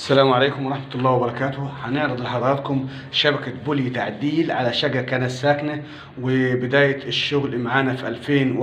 السلام عليكم ورحمة الله وبركاته هنعرض لحضراتكم شبكة بولي تعديل على شقة كانت ساكنة وبداية الشغل معانا في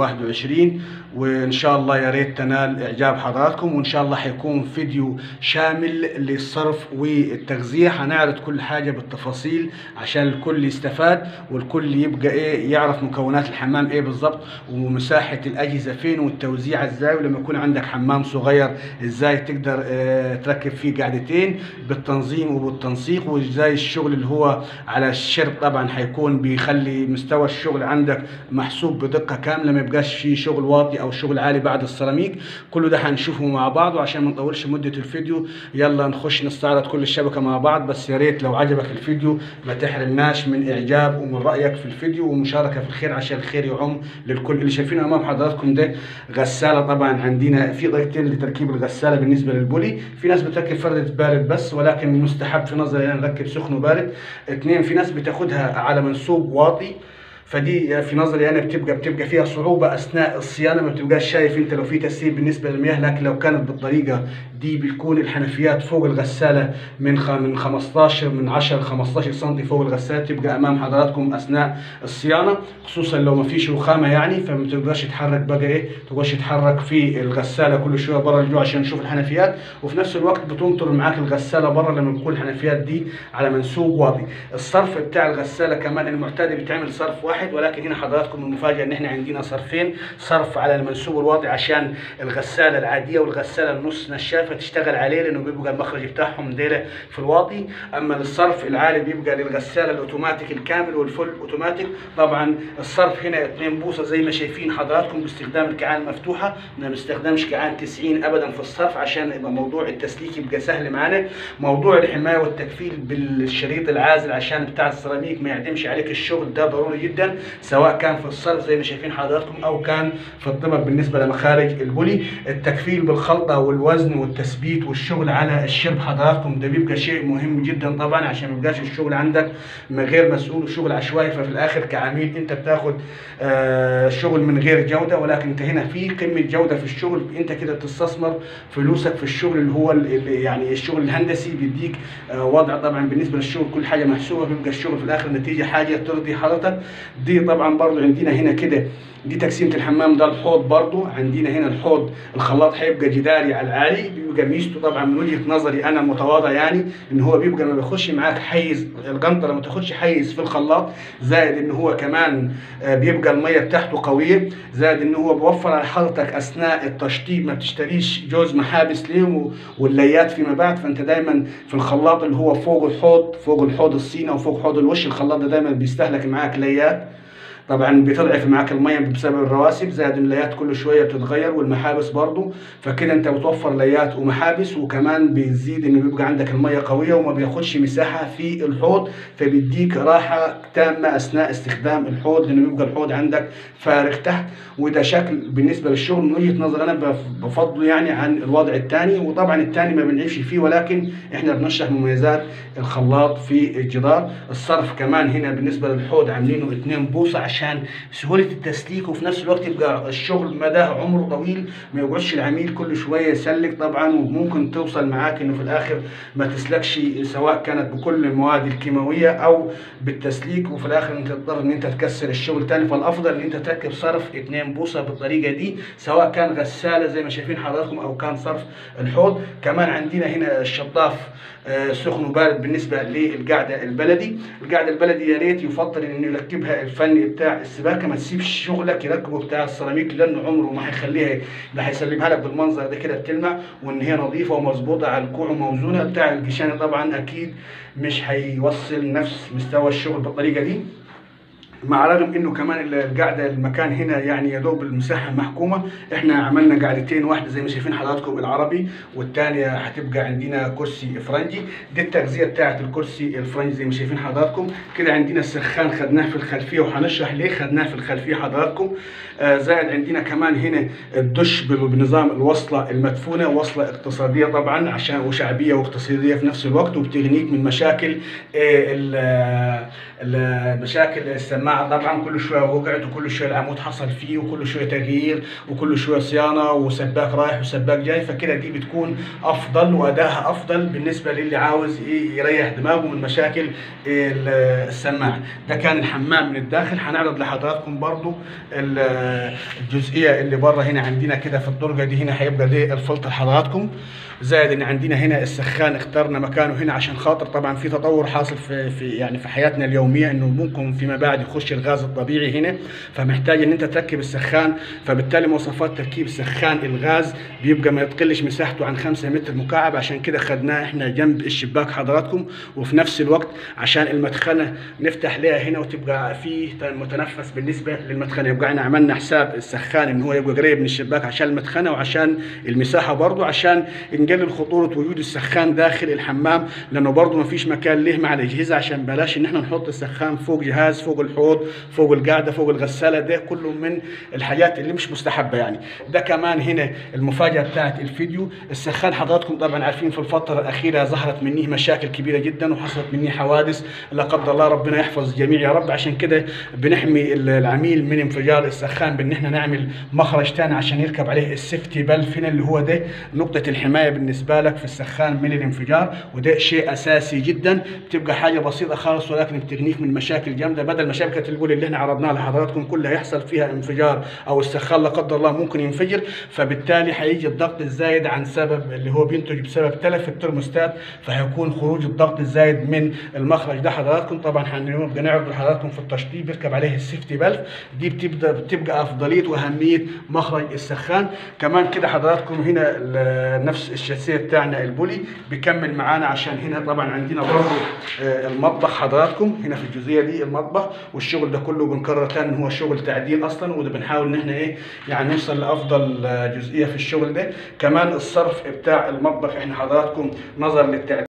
2021 وإن شاء الله يا ريت تنال إعجاب حضراتكم وإن شاء الله هيكون فيديو شامل للصرف والتغذية هنعرض كل حاجة بالتفاصيل عشان الكل يستفاد والكل يبقى إيه يعرف مكونات الحمام إيه بالظبط ومساحة الأجهزة فين والتوزيع إزاي ولما يكون عندك حمام صغير إزاي تقدر آه، تركب فيه قاعدتين بالتنظيم وبالتنسيق وازاي الشغل اللي هو على الشرب طبعا هيكون بيخلي مستوى الشغل عندك محسوب بدقه كامله ما يبقاش فيه شغل واطي او شغل عالي بعد السيراميك كل ده هنشوفه مع بعض وعشان ما نطولش مده الفيديو يلا نخش نستعرض كل الشبكه مع بعض بس يا ريت لو عجبك الفيديو ما تحرمناش من اعجاب ومن رايك في الفيديو ومشاركه في الخير عشان الخير يعم للكل اللي شايفينه امام حضراتكم ده غساله طبعا عندنا في طريقتين لتركيب الغساله بالنسبه للبولي في ناس بتركب فرده بارد بس ولكن مستحب في نظري ان نركب سخن وبارد اثنين في ناس بتاخدها على منسوب واطي فدي في نظري انا بتبقى بتبقى فيها صعوبه اثناء الصيانه ما بتبقاش شايف انت لو في تسريب بالنسبه للمياه لكن لو كانت بالطريقه دي بتكون الحنفيات فوق الغساله من خ- من 15 من 10 ل 15 سم فوق الغساله تبقى امام حضراتكم اثناء الصيانه خصوصا لو ما فيش رخامه يعني فما تقدرش تتحرك بقى ايه تقدرش تتحرك في الغساله كل شويه بره الجو عشان نشوف الحنفيات وفي نفس الوقت بتنطر معاك الغساله بره لما تكون الحنفيات دي على منسوب واطي الصرف بتاع الغساله كمان المعتاد بيتعمل صرف واحد ولكن هنا حضراتكم المفاجاه ان احنا عندنا صرفين صرف على المنسوب الواطي عشان الغساله العاديه والغساله النص نشافه تشتغل عليه لانه بيبقى المخرج بتاعهم ديله في الواطي اما للصرف العالي بيبقى للغساله الاوتوماتيك الكامل والفل اوتوماتيك طبعا الصرف هنا 2 بوصه زي ما شايفين حضراتكم باستخدام الكعان المفتوحه ما بنستخدمش كعان 90 ابدا في الصرف عشان يبقى موضوع التسليك يبقى سهل معانا موضوع الحمايه والتكفيل بالشريط العازل عشان بتاع السيراميك ما يعدمش عليك الشغل ده ضروري جدا سواء كان في الصرف زي ما شايفين حضراتكم او كان في الطبق بالنسبه لمخارج البولي التكفيل بالخلطه والوزن والتثبيت والشغل على الشرب حضراتكم ده بيبقى شيء مهم جدا طبعا عشان ما يبقاش الشغل عندك من غير مسؤول وشغل عشوائي ففي الاخر كعميل انت بتاخد آه شغل من غير جوده ولكن انت هنا في قمه جوده في الشغل انت كده بتستثمر فلوسك في الشغل اللي هو ال- ال- يعني الشغل الهندسي بيديك آه وضع طبعا بالنسبه للشغل كل حاجه محسوبه بيبقى الشغل في الاخر نتيجه حاجه ترضي حضرتك دي طبعا برضو عندنا هنا كده دي تقسيمه الحمام ده الحوض برضو عندنا هنا الحوض الخلاط هيبقى جداري على العالي بيبقى ميزته طبعا من وجهه نظري انا متواضع يعني ان هو بيبقى ما بيخش معاك حيز القنطره ما تاخدش حيز في الخلاط زائد ان هو كمان آه، بيبقى الميه بتاعته قويه زائد ان هو بيوفر على حضرتك اثناء التشطيب ما بتشتريش جوز محابس ليه و- والليات فيما بعد فانت دايما في الخلاط اللي هو فوق الحوض فوق الحوض الصيني او فوق حوض الوش الخلاط ده دايما بيستهلك معاك ليات طبعا بتضعف معاك الميه بسبب الرواسب زائد الليات كل شويه بتتغير والمحابس برضو فكده انت بتوفر ليات ومحابس وكمان بيزيد انه بيبقى عندك الميه قويه وما بياخدش مساحه في الحوض فبيديك راحه تامه اثناء استخدام الحوض لانه بيبقى الحوض عندك فارغ تحت وده شكل بالنسبه للشغل من وجهه نظر انا بف- بفضله يعني عن الوضع الثاني وطبعا الثاني ما بنعيبش فيه ولكن احنا بنشرح مميزات الخلاط في الجدار الصرف كمان هنا بالنسبه للحوض عاملينه 2 بوصه عشان سهوله التسليك وفي نفس الوقت يبقى الشغل مداه عمره طويل ما يقعدش العميل كل شويه يسلك طبعا وممكن توصل معاك انه في الاخر ما تسلكش سواء كانت بكل المواد الكيماويه او بالتسليك وفي الاخر انت تضطر ان انت تكسر الشغل تاني فالافضل ان انت تركب صرف 2 بوصه بالطريقه دي سواء كان غساله زي ما شايفين حضراتكم او كان صرف الحوض كمان عندنا هنا الشطاف آه، سخن وبارد بالنسبه للقعده البلدي القعده البلدي يا ريت يفضل انه يركبها الفني بتاع السباكه ما تسيبش شغلك يركبه بتاع السيراميك لانه عمره ما هيخليها لا هيسلمها لك بالمنظر ده كده بتلمع وان هي نظيفه ومظبوطه على الكوع وموزونه بتاع الجيشاني طبعا اكيد مش هيوصل نفس مستوى الشغل بالطريقه دي مع رغم انه كمان القعده المكان هنا يعني يا دوب المساحه محكومه احنا عملنا قعدتين واحده زي ما شايفين حضراتكم العربي والثانيه هتبقى عندنا كرسي فرنجي دي التغذيه بتاعه الكرسي الفرنجي زي ما شايفين حضراتكم كده عندنا السخان خدناه في الخلفيه وهنشرح ليه خدناه في الخلفيه حضراتكم آه زائد عندنا كمان هنا الدش بال- بنظام الوصله المدفونه وصله اقتصاديه طبعا عشان وشعبيه واقتصاديه في نفس الوقت وبتغنيك من مشاكل آه، ال- ال- مشاكل السماعه مع طبعا كل شويه وقعت وكل شويه العمود حصل فيه وكل شويه تغيير وكل شويه صيانه وسباك رايح وسباك جاي فكده دي بتكون افضل وادائها افضل بالنسبه للي عاوز ايه يريح دماغه من مشاكل ال- السماعه ده كان الحمام من الداخل هنعرض لحضراتكم برضو ال- الجزئيه اللي بره هنا عندنا كده في الدرجه دي هنا هيبقى دي الفلتر حضراتكم زائد ان عندنا هنا السخان اخترنا مكانه هنا عشان خاطر طبعا في تطور حاصل في, في يعني في حياتنا اليوميه انه ممكن فيما بعد يخش الغاز الطبيعي هنا فمحتاج ان انت تركب السخان فبالتالي مواصفات تركيب سخان الغاز بيبقى ما يتقلش مساحته عن 5 متر مكعب عشان كده خدناه احنا جنب الشباك حضراتكم وفي نفس الوقت عشان المدخنه نفتح لها هنا وتبقى في متنفس بالنسبه للمدخنه يبقى احنا عملنا حساب السخان ان هو يبقى قريب من الشباك عشان المدخنه وعشان المساحه برضه عشان نقلل خطوره وجود السخان داخل الحمام لانه برضه ما فيش مكان له مع الاجهزه عشان بلاش ان احنا نحط السخان فوق جهاز فوق الحوض فوق القاعده فوق الغساله ده كله من الحاجات اللي مش مستحبه يعني ده كمان هنا المفاجاه بتاعت الفيديو السخان حضراتكم طبعا عارفين في الفتره الاخيره ظهرت مني مشاكل كبيره جدا وحصلت مني حوادث لا قدر الله ربنا يحفظ الجميع يا رب عشان كده بنحمي العميل من انفجار السخان بان احنا نعمل مخرج تاني عشان يركب عليه السيفتي بلف هنا اللي هو ده نقطه الحمايه بالنسبه لك في السخان من الانفجار وده شيء اساسي جدا بتبقى حاجه بسيطه خالص ولكن بتغنيك من مشاكل جامده بدل مشاكل البول اللي احنا عرضناها لحضراتكم كلها يحصل فيها انفجار او السخان لا قدر الله ممكن ينفجر فبالتالي هيجي الضغط الزايد عن سبب اللي هو بينتج بسبب تلف الترموستات فهيكون خروج الضغط الزايد من المخرج ده حضراتكم طبعا هنبقى نعرض لحضراتكم في التشطيب بيركب عليه السيفتي بلف دي بتبدا بتبقى افضليه واهميه مخرج السخان كمان كده حضراتكم هنا ال- نفس الشاسيه بتاعنا البولي بيكمل معانا عشان هنا طبعا عندنا برضه آه، المطبخ حضراتكم هنا في الجزئيه دي المطبخ والشغل ده كله بنكرر تاني إن هو شغل تعديل اصلا وده بنحاول ان احنا ايه يعني نوصل لافضل آه، جزئيه في الشغل ده كمان الصرف بتاع المطبخ احنا حضراتكم نظر للتعديل